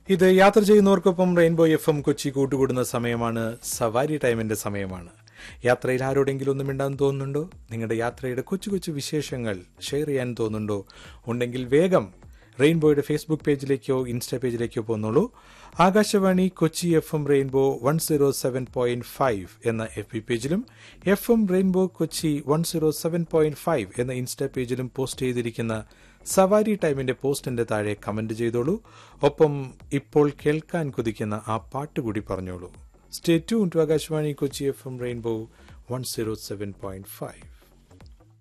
ഇത് യാത്ര ചെയ്യുന്നവർക്കൊപ്പം റെയിൻബോ എഫ് എം കൊച്ചി കൂട്ടുകൂടുന്ന സമയമാണ് സവാരി ടൈമിന്റെ സമയമാണ് യാത്രയിൽ ആരോടെങ്കിലും ഒന്നും മിണ്ടാൻ തോന്നുന്നുണ്ടോ നിങ്ങളുടെ യാത്രയുടെ കൊച്ചു കൊച്ചു വിശേഷങ്ങൾ ഷെയർ ചെയ്യാൻ തോന്നുന്നുണ്ടോ ഉണ്ടെങ്കിൽ വേഗം റെയിൻബോയുടെ ഫേസ്ബുക്ക് പേജിലേക്കോ ഇൻസ്റ്റാ പേജിലേക്കോ പോന്നോളൂ Akashvani Kochi F M Rainbow one zero seven point five എന്ന എഫ് ബി പേജിലും F M Rainbow Kochi one zero seven point five എന്ന ഇൻസ്റ്റാ പേജിലും പോസ്റ്റ് ചെയ്തിരിക്കുന്ന സവാരി ടൈമിന്റെ പോസ്റ്റിന്റെ താഴെ കമന്റ് ചെയ്തോളൂ ഒപ്പം ഇപ്പോൾ കേൾക്കാൻ കുതിക്കുന്ന ആ പാട്ട് കൂടി പറഞ്ഞോളൂ stay tune to Akashvani Kochi F M Rainbow one zero seven point five